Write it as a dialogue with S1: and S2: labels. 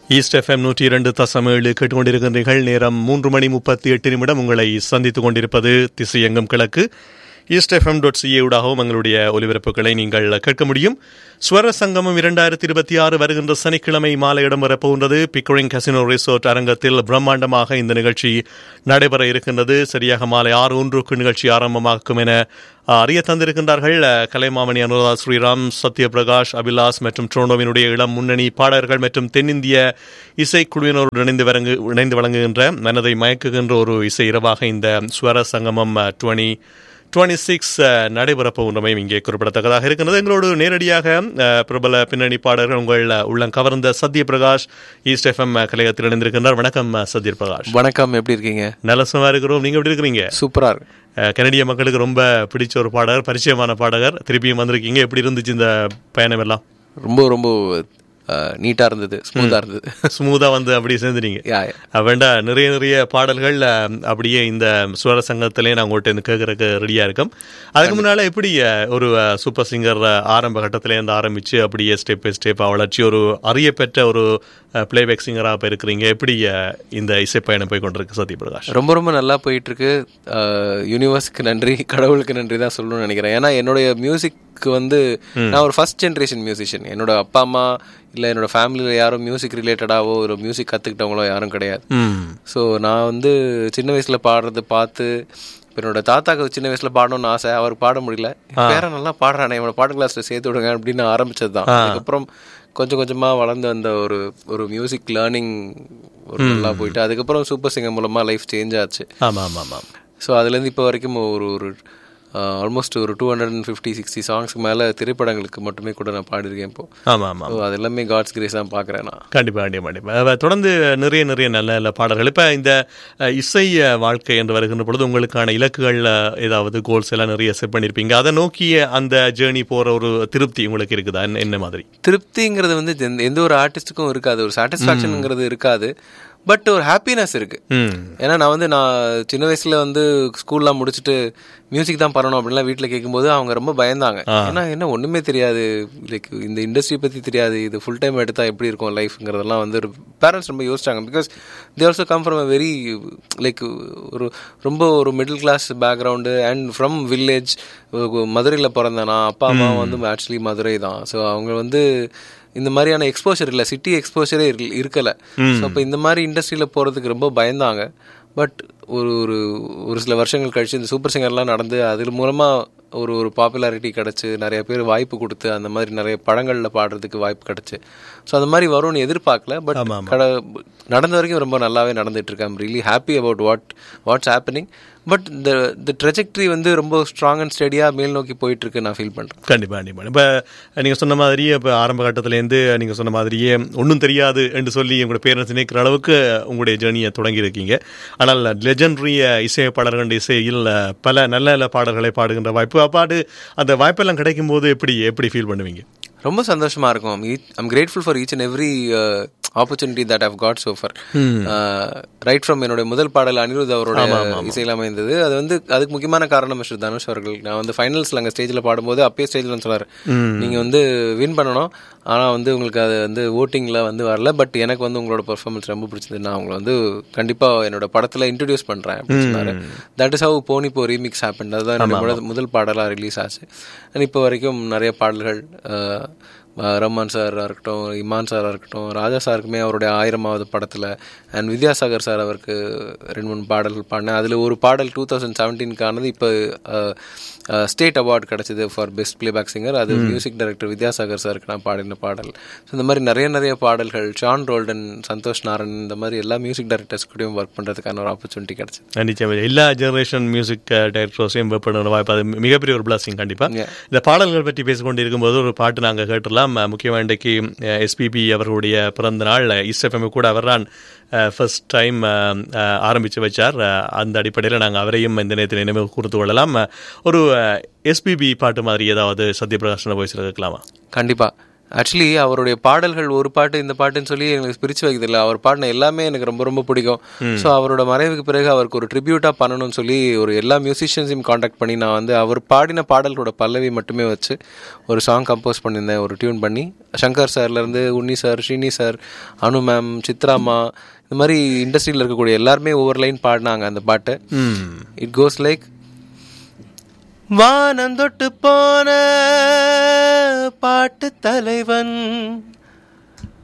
S1: east FM நூற்றி இரண்டு தசம் ஏழு கேட்டுக்கொண்டிருக்கின்றீர்கள் நேரம் மூன்று மணி முப்பத்தி எட்டு நிமிடம் உங்களை சந்தித்துக் கொண்டிருப்பது திசையங்கம் கிழக்கு ஈஸ்ட் எஃப்எம் டாட் சிஏ ஊடாகவும் எங்களுடைய ஒலிபரப்புகளை நீங்கள் கேட்க முடியும் ஸ்வர சங்கமம் இரண்டாயிரத்தி இருபத்தி ஆறு வருகின்ற சனிக்கிழமை மாலை இடம்பெறப் போகின்றது பிக்கரிங் கசினோ ரிசோர்ட் அரங்கத்தில் பிரம்மாண்டமாக இந்த நிகழ்ச்சி நடைபெற இருக்கின்றது சரியாக மாலை ஆறு ஒன்றுக்கு நிகழ்ச்சி ஆரம்பமாக்கும் என அறிய தந்திருக்கின்றார்கள் கலைமாமணி அனுராதா ஸ்ரீராம் சத்யபிரகாஷ் அபிலாஸ் மற்றும் ட்ரோனோவினுடைய இளம் முன்னணி பாடகர்கள் மற்றும் தென்னிந்திய இசைக்குழுவினரோடு இணைந்து வழங்கு இணைந்து வழங்குகின்ற மனதை மயக்குகின்ற ஒரு இசை இரவாக இந்த Swara Sangamam twenty twenty six நடைபெறப் போகின்றமையும் இங்கே குறிப்பிடத்தக்கதாக இருக்கிறது எங்களோடு நேரடியாக பிரபல பின்னணி பாடகர் உங்கள் உள்ளம் கவர்ந்த சத்யபிரகாஷ் ஈஸ்ட் எஃப்எம் கலையத்தில் இணைந்திருக்கின்றார் வணக்கம் சத்யபிரகாஷ்
S2: வணக்கம் எப்படி இருக்கீங்க
S1: நலசமா இருக்கிறோம் நீங்க எப்படி இருக்கிறீங்க
S2: சூப்பரா இருக்கு
S1: கனடிய மக்களுக்கு ரொம்ப பிடிச்ச ஒரு பாடகர் பரிச்சயமான பாடகர் திருப்பியும் வந்திருக்கீங்க எப்படி இருந்துச்சு இந்த பயணம் எல்லாம்
S2: ரொம்ப ரொம்ப நீட்டா இருந்தது ஸ்மூத்தா இருந்தது
S1: ஸ்மூதா வந்து அப்படியே சேர்ந்துட்டீங்க வேண்டா நிறைய நிறைய பாடல்கள் அப்படியே இந்த சுவர சங்கத்திலே நான் உங்கள்கிட்ட கேட்கறதுக்கு ரெடியா இருக்கும் அதுக்கு முன்னால எப்படி ஒரு சூப்பர் சிங்கர் ஆரம்ப கட்டத்திலே இருந்து ஆரம்பிச்சு அப்படியே ஸ்டெப் பை ஸ்டெப் வளர்ச்சி ஒரு அறியப்பெற்ற ஒரு பிளேபேக் சிங்கராக இப்போ இருக்கிறீங்க எப்படி இந்த இசைப்பயணம் போய் கொண்டிருக்கு சத்யபிரகாஷ்
S2: ரொம்ப ரொம்ப நல்லா போயிட்டு இருக்கு யூனிவர்ஸ்க்கு நன்றி கடவுளுக்கு நன்றி தான் சொல்லணும்னு நினைக்கிறேன் ஏன்னா என்னுடைய மியூசிக் வந்து நான் ஒரு ஃபர்ஸ்ட் ஜென்ரேஷன் மியூசிஷியன் என்னோட அப்பா அம்மா இல்லை என்னோட ஃபேமிலியில் யாரும் மியூசிக் ரிலேட்டடாவோ ஒரு மியூசிக் கற்றுக்கிட்டவங்களோ யாரும் கிடையாது ஸோ நான் வந்து சின்ன வயசில் பாடுறது பார்த்து என்னோட தாத்தாக்கு சின்ன வயசுல பாடணும்னு ஆசை அவர் பாட முடியல வேற நல்லா பாடுறானே இவனை பாட்டு கிளாஸ்ல சேர்த்து விடுங்க அப்படின்னு ஆரம்பிச்சது தான் அதுக்கப்புறம் கொஞ்சம் கொஞ்சமா வளர்ந்து வந்த ஒரு ஒரு மியூசிக் லேர்னிங் ஒரு நல்லா போயிட்டு அதுக்கப்புறம் சூப்பர் சிங்கர் மூலமா லைஃப் சேஞ்ச் ஆச்சு
S1: ஆமா ஆமா ஆமா
S2: ஸோ அதுலேருந்து இப்போ வரைக்கும் ஒரு ஒரு ஆல்மோஸ்ட் ஒரு two hundred and fifty sixty சாங்ஸ்க்கு மேலே திரைப்படங்களுக்கு மட்டுமே கூட நான் பாடிருக்கேன் இப்போ
S1: ஆமாம் ஆமாம்
S2: ஸோ அது எல்லாமே காட்ஸ் கிரேஸ் தான் பார்க்குறேன் நான்
S1: கண்டிப்பாக கண்டிப்பாக கண்டிப்பாக தொடர்ந்து நிறைய நிறைய நல்ல நல்ல பாடல்கள் இப்போ இந்த இசை வாழ்க்கை என்று வருகின்ற பொழுது உங்களுக்கான இலக்குகள் ஏதாவது கோல்ஸ் எல்லாம் நிறைய செட் பண்ணியிருப்பீங்க அதை நோக்கிய அந்த ஜேர்னி போகிற ஒரு திருப்தி உங்களுக்கு இருக்குதா என்ன மாதிரி
S2: திருப்திங்கிறது வந்து எந்த ஒரு ஆர்டிஸ்ட்டுக்கும் இருக்காது ஒரு சாட்டிஸ்ஃபேக்ஷனுங்கிறது இருக்காது பட் ஒரு ஹாப்பினஸ் இருக்கு ஏன்னா நான் வந்து நான் சின்ன வயசுல வந்து ஸ்கூல்லாம் முடிச்சுட்டு மியூசிக் தான் பண்ணணும் அப்படின்லாம் வீட்டில் கேட்கும்போது அவங்க ரொம்ப பயந்தாங்க ஏன்னா என்ன ஒண்ணுமே தெரியாது லைக் இந்த இண்டஸ்ட்ரி பத்தி தெரியாது இது ஃபுல் டைம் எடுத்தா எப்படி இருக்கும் லைஃப்ங்கிறதெல்லாம் வந்து பேரண்ட்ஸ் ரொம்ப யோசிச்சாங்க because they also come from a very like ஒரு ரொம்ப ஒரு middle class background and from village மதுரையில் பிறந்தேன் நான் அப்பா அம்மா வந்து ஆக்சுவலி மதுரை தான் ஸோ அவங்க வந்து இந்த மாதிரியான எக்ஸ்போஷர் இல்லை சிட்டி எக்ஸ்போஷரே இருக்கல ஸோ அப்போ இந்த மாதிரி இண்டஸ்ட்ரியில் போகிறதுக்கு ரொம்ப பயந்தாங்க பட் ஒரு ஒரு ஒரு சில வருஷங்கள் கழிச்சு இந்த சூப்பர் சிங்கர்லாம் நடந்து அதில் மூலமாக ஒரு ஒரு பாப்புலாரிட்டி கிடச்சி நிறைய பேர் வாய்ப்பு கொடுத்து அந்த மாதிரி நிறைய படங்களில் பாடுறதுக்கு வாய்ப்பு கிடச்சி ஸோ அந்த மாதிரி வரும்னு எதிர்பார்க்கல பட் கட நடந்த வரைக்கும் ரொம்ப நல்லாவே நடந்துட்டு இருக்கேன் I'm really happy about what what's happening but இந்த இந்த ட்ரெஜெக்டரி வந்து ரொம்ப ஸ்ட்ராங் அண்ட் ஸ்டடியாக மேல் நோக்கி போயிட்டு இருக்கு நான் ஃபீல் பண்ணுறேன்
S1: கண்டிப்பாக கண்டிப்பாக இப்போ நீங்கள் சொன்ன மாதிரியே இப்போ ஆரம்ப கட்டத்திலேருந்து நீங்கள் சொன்ன மாதிரியே ஒன்றும் தெரியாது என்று சொல்லி உங்களோட பேரண்ட்ஸ் நினைக்கிற அளவுக்கு உங்களுடைய ஜேர்னியை தொடங்கி இருக்கீங்க ஆனால் லெஜண்டரிய இசையப்பாளர்கள் இசையில் பல நல்ல நல்ல பாடல்களை பாடுகின்ற வாய்ப்பு அப்பாடு அந்த வாய்ப்பெல்லாம் கிடைக்கும் போது எப்படி எப்படி ஃபீல் பண்ணுவீங்க
S2: ரொம்ப சந்தோஷமா இருக்கும் I'm grateful for each and every opportunity that have God so far right from என்னுடைய முதல் பாடல் அனிருத் அவரோட இசையில் அமைந்தது அது வந்து அதுக்கு முக்கியமான காரணம் மிஸ்டர் தனுஷ் அவர்கள் நான் வந்து ஃபைனல்ஸ்ல அங்கே ஸ்டேஜில் பாடும்போது அப்பயே ஸ்டேஜில் சொன்னார் நீங்க வந்து வின் பண்ணணும் ஆனால் வந்து உங்களுக்கு அது வந்து ஓட்டிங்கில் வந்து வரல பட் எனக்கு வந்து உங்களோட பெர்ஃபார்மன்ஸ் ரொம்ப பிடிச்சது நான் உங்களை வந்து கண்டிப்பாக என்னோட படத்தில் இன்ட்ரடியூஸ் பண்ணுறேன் அப்படின்னு சொன்னார் தட் இஸ் ஹவு போனி இப்போ ரீமிக்ஸ் ஹேப்பன் அதுதான் என்னோட முதல் பாடலாக ரிலீஸ் ஆச்சு இப்போ வரைக்கும் நிறைய பாடல்கள் ரஹ்மான் சாராக இருக்கட்டும் இமான் சாராக இருக்கட்டும் ராஜா சாருக்குமே அவருடைய ஆயிரமாவது படத்தில் அண்ட் வித்யாசாகர் சார் அவருக்கு ரெண்டு மூணு பாடல்கள் பாடினேன் அதில் ஒரு பாடல் டூ தௌசண்ட் செவன்டீனுக்கானது இப்போ ஸ்டேட் அவார்டு கிடச்சிது ஃபார் பெஸ்ட் பிளேபேக் சிங்கர் அது மியூசிக் டைரக்டர் வித்யாசாகர் சாருக்கு நான் பாடின பாடல் ஸோ இந்த மாதிரி நிறைய நிறைய பாடல்கள் ஷான் ரோல்டன் சந்தோஷ் நாராயண் இந்த மாதிரி எல்லா மியூசிக் டைரக்டர்ஸ் கூடயும் ஒர்க் பண்ணுறதுக்கான ஒரு ஆப்பர்ச்சுனிட்டி கிடச்சிது
S1: நிச்சயம் எல்லா ஜெனரேஷன் மியூசிக் டைரக்டர்ஸையும் ஒர்க் பண்ணுற வாய்ப்பு அது மிகப்பெரிய ஒரு பிளாசிங் கண்டிப்பாக இந்த பாடல்கள் பற்றி பேசிக்கொண்டு இருக்கும்போது ஒரு பாட்டு நாங்கள் கேட்டுடலாம் முக்கியமாக இன்றைக்கு எஸ்பிபி அவர்களுடைய பிறந்த நாள் இஸ்எஃப்எம் கூட அவர் தான் ஃபர்ஸ்ட் டைம் ஆரம்பித்து வச்சார் அந்த அடிப்படையில் நாங்கள் அவரையும் இந்த நேரத்தில் நினைவு கூர்த்து கொள்ளலாம் ஒரு எஸ்பிபி பாட்டு மாதிரி ஏதாவது சத்யபிரகாஷ் வாய்ஸில் கேட்கலாமா
S2: கண்டிப்பாக ஆக்சுவலி அவருடைய பாடல்கள் ஒரு பாட்டு இந்த பாட்டுன்னு சொல்லி எனக்கு பிரிச்சு வைக்கிறதில்ல அவர் பாடின எல்லாமே எனக்கு ரொம்ப ரொம்ப பிடிக்கும் ஸோ அவரோட மறைவுக்கு பிறகு அவருக்கு ஒரு ட்ரிபியூட்டா பண்ணணும்னு சொல்லி ஒரு எல்லா மியூசிஷியன்ஸையும் காண்டாக்ட் பண்ணி நான் வந்து அவர் பாடின பாடல்களோட பல்லவி மட்டுமே வச்சு ஒரு சாங் கம்போஸ் பண்ணியிருந்தேன் ஒரு டியூன் பண்ணி சங்கர் சார்ல இருந்து Unni sir Srini sir Anu ma'am சித்ராமா இந்த மாதிரி இண்டஸ்ட்ரியில் இருக்கக்கூடிய எல்லாருமே ஒவ்வொரு லைன் பாடினாங்க அந்த பாட்டை இட் கோஸ் லைக் வானம் தொட்டு போன பாட்டு தலைவன்